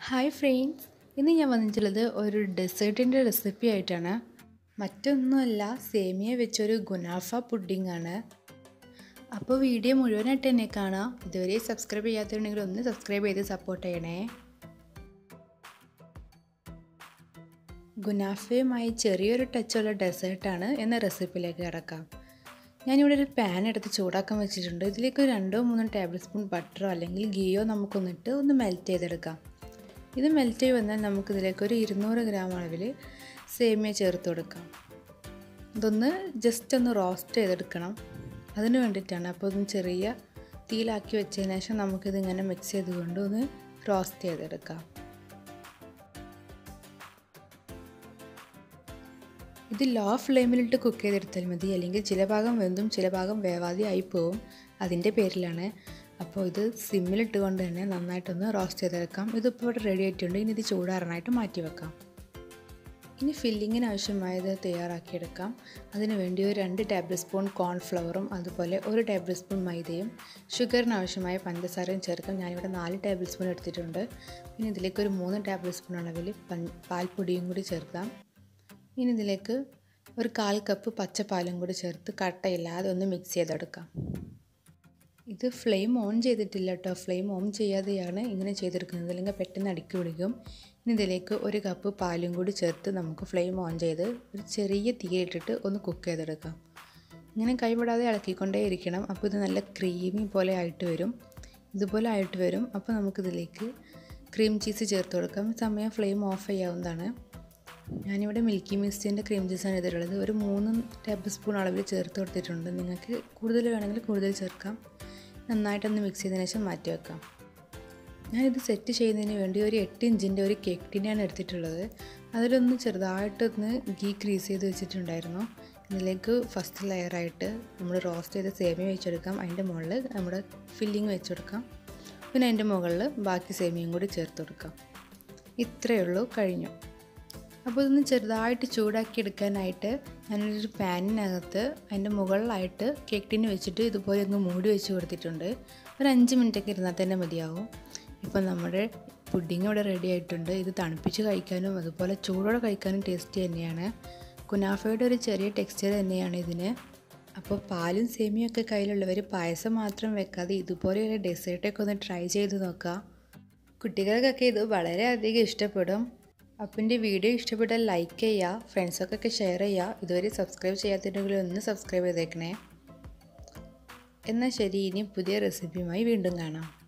hi friends ഇന്ന് ഞാൻ വന്നിട്ടുള്ളത് ഒരു ഡെസേർട്ടിൻ്റെ റെസിപ്പി ആയിട്ടാണ് മറ്റൊന്നുമല്ല സേമിയ വെച്ചൊരു ഗുനാഫ പുഡിംഗ് ആണ് അപ്പോൾ വീഡിയോ മുഴുവനായിട്ട് തന്നെ കാണാം ഇതുവരെ സബ്സ്ക്രൈബ് ചെയ്യാത്തതുണ്ടെങ്കിൽ ഒന്ന് സബ്സ്ക്രൈബ് ചെയ്ത് സപ്പോർട്ട് ചെയ്യണേ ഗുനാഫയുമായി ചെറിയൊരു ടച്ചുള്ള ഡെസേർട്ടാണ് എന്ന റെസിപ്പിയിലേക്ക് കിടക്കാം ഞാനിവിടെ ഒരു പാൻ എടുത്ത് ചൂടാക്കാൻ വെച്ചിട്ടുണ്ട് ഇതിലേക്ക് ഒരു രണ്ടോ മൂന്നോ ടേബിൾ സ്പൂൺ ബട്ടറോ അല്ലെങ്കിൽ ഗീയോ നമുക്കൊന്നിട്ട് ഒന്ന് മെൽറ്റ് ചെയ്തെടുക്കാം ഇത് മെൽറ്റ് ചെയ്ത് വന്നാൽ നമുക്കിതിലേക്ക് ഒരു ഇരുന്നൂറ് ഗ്രാം അളവിൽ സേമിയ ചേർത്ത് കൊടുക്കാം ഇതൊന്ന് ജസ്റ്റ് ഒന്ന് റോസ്റ്റ് ചെയ്തെടുക്കണം അതിന് വേണ്ടിയിട്ടാണ് അപ്പോൾ ഒന്ന് ചെറിയ തീയിലാക്കി വെച്ചതിന് ശേഷം നമുക്കിതിങ്ങനെ മിക്സ് ചെയ്തുകൊണ്ട് ഒന്ന് റോസ്റ്റ് ചെയ്തെടുക്കാം ഇത് ലോ ഫ്ലെയിമിലിട്ട് കുക്ക് ചെയ്തെടുത്താൽ മതി അല്ലെങ്കിൽ ചില ഭാഗം വെന്തും ചില ഭാഗം വേവാതെ ആയി പോവും അതിൻ്റെ പേരിലാണ് അപ്പോൾ ഇത് സിമ്മിലിട്ട് കൊണ്ട് തന്നെ നന്നായിട്ടൊന്ന് റോസ്റ്റ് ചെയ്തെടുക്കാം ഇതിപ്പോൾ ഇവിടെ റെഡി ആയിട്ടുണ്ട് ഇനി ഇത് ചൂടാറാനായിട്ട് മാറ്റി വെക്കാം ഇനി ഫില്ലിങ്ങിന് ആവശ്യമായത് തയ്യാറാക്കിയെടുക്കാം അതിന് വേണ്ടി ഒരു രണ്ട് ടേബിൾ സ്പൂൺ കോൺഫ്ലവറും അതുപോലെ ഒരു ടേബിൾ സ്പൂൺ മൈദയും ഷുഗറിന് ആവശ്യമായ പഞ്ചസാരയും ചേർക്കാം ഞാനിവിടെ നാല് ടേബിൾ സ്പൂൺ എടുത്തിട്ടുണ്ട് പിന്നെ ഇതിലേക്ക് ഒരു മൂന്ന് ടേബിൾ സ്പൂൺ അളവിൽ പാൽപ്പൊടിയും കൂടി ചേർക്കാം ഇനി ഇതിലേക്ക് ഒരു കാൽ കപ്പ് പച്ചപ്പാലും കൂടി ചേർത്ത് കട്ടയില്ലാതെ ഒന്ന് മിക്സ് ചെയ്തെടുക്കാം ഇത് ഫ്ലെയിം ഓൺ ചെയ്തിട്ടില്ല കേട്ടോ ഫ്ലെയിം ഓൺ ചെയ്യാതെയാണ് ഇങ്ങനെ ചെയ്തെടുക്കുന്നത് അല്ലെങ്കിൽ പെട്ടെന്ന് അടുക്കി പിടിക്കും ഇനി ഇതിലേക്ക് ഒരു കപ്പ് പാലും കൂടി ചേർത്ത് നമുക്ക് ഫ്ലെയിം ഓൺ ചെയ്ത് ഒരു ചെറിയ തീയിട്ടിട്ട് ഒന്ന് കുക്ക് ചെയ്തെടുക്കാം ഇങ്ങനെ കൈവിടാതെ ഇളക്കിക്കൊണ്ടേ ഇരിക്കണം അപ്പോൾ ഇത് നല്ല ക്രീമി പോലെ ആയിട്ട് വരും ഇതുപോലെ ആയിട്ട് വരും അപ്പോൾ നമുക്കിതിലേക്ക് ക്രീം ചീസ് ചേർത്ത് കൊടുക്കാം സമയം ഫ്ലെയിം ഓഫ് ചെയ്യാവുന്നതാണ് ഞാനിവിടെ മിൽക്കി മിസ്റ്റിൻ്റെ ക്രീം ജ്യൂസാണ് ഇതിലുള്ളത് ഒരു മൂന്ന് ടേബിൾ സ്പൂൺ അളവിൽ ചേർത്ത് കൊടുത്തിട്ടുണ്ട് നിങ്ങൾക്ക് കൂടുതൽ വേണമെങ്കിൽ കൂടുതൽ ചേർക്കാം നന്നായിട്ടൊന്ന് മിക്സ് ചെയ്തതിന് ശേഷം മാറ്റി വെക്കാം ഞാനിത് സെറ്റ് ചെയ്യുന്നതിന് വേണ്ടി ഒരു എട്ട് ഇഞ്ചിൻ്റെ ഒരു കേക്ക് ടിനാണ് എടുത്തിട്ടുള്ളത് അതിലൊന്ന് ചെറുതായിട്ടൊന്ന് ഗീ ക്രീസ് ചെയ്ത് വെച്ചിട്ടുണ്ടായിരുന്നു ഇതിലേക്ക് ഫസ്റ്റ് ലെയറായിട്ട് നമ്മൾ റോസ്റ്റ് ചെയ്ത സേമിയ വെച്ചെടുക്കാം അതിൻ്റെ മുകളിൽ നമ്മുടെ ഫില്ലിങ് വെച്ചെടുക്കാം പിന്നെ അതിൻ്റെ മുകളിൽ ബാക്കി സേമിയയും കൂടി ചേർത്ത് കൊടുക്കാം ഇത്രയേ ഉള്ളൂ കഴിഞ്ഞു അപ്പോൾ ഇതൊന്ന് ചെറുതായിട്ട് ചൂടാക്കി എടുക്കാനായിട്ട് ഞാനൊരു പാനിനകത്ത് അതിൻ്റെ മുകളിലായിട്ട് കേക്ക് ടിന് വെച്ചിട്ട് ഇതുപോലെ ഒന്ന് മൂടി വെച്ച് കൊടുത്തിട്ടുണ്ട് ഒരു അഞ്ച് മിനിറ്റൊക്കെ ഇരുന്നാൽ തന്നെ മതിയാവും ഇപ്പം നമ്മുടെ പുഡിങ് ഇവിടെ റെഡി ആയിട്ടുണ്ട് ഇത് തണുപ്പിച്ച് കഴിക്കാനും അതുപോലെ ചൂടോടെ കഴിക്കാനും ടേസ്റ്റി തന്നെയാണ് കുനാഫയുടെ ഒരു ചെറിയ ടെക്സ്ചർ തന്നെയാണ് ഇതിന് അപ്പോൾ പാലും സേമിയും ഒക്കെ കയ്യിലുള്ളവർ പായസം മാത്രം വെക്കാതെ ഇതുപോലെയുള്ള ഡെസേർട്ടൊക്കെ ഒന്ന് ട്രൈ ചെയ്ത് നോക്കുക കുട്ടികൾക്കൊക്കെ ഇത് വളരെയധികം ഇഷ്ടപ്പെടും അപ്പം എൻ്റെ വീഡിയോ ഇഷ്ടപ്പെട്ടാൽ ലൈക്ക് ചെയ്യുക ഫ്രണ്ട്സൊക്കെ ഷെയർ ചെയ്യുക ഇതുവരെ സബ്സ്ക്രൈബ് ചെയ്യാത്തിട്ടുണ്ടെങ്കിൽ ഒന്ന് സബ്സ്ക്രൈബ് ചെയ്തേക്കണേ എന്നാൽ ശരി ഇനി പുതിയ റെസിപ്പിയുമായി വീണ്ടും കാണാം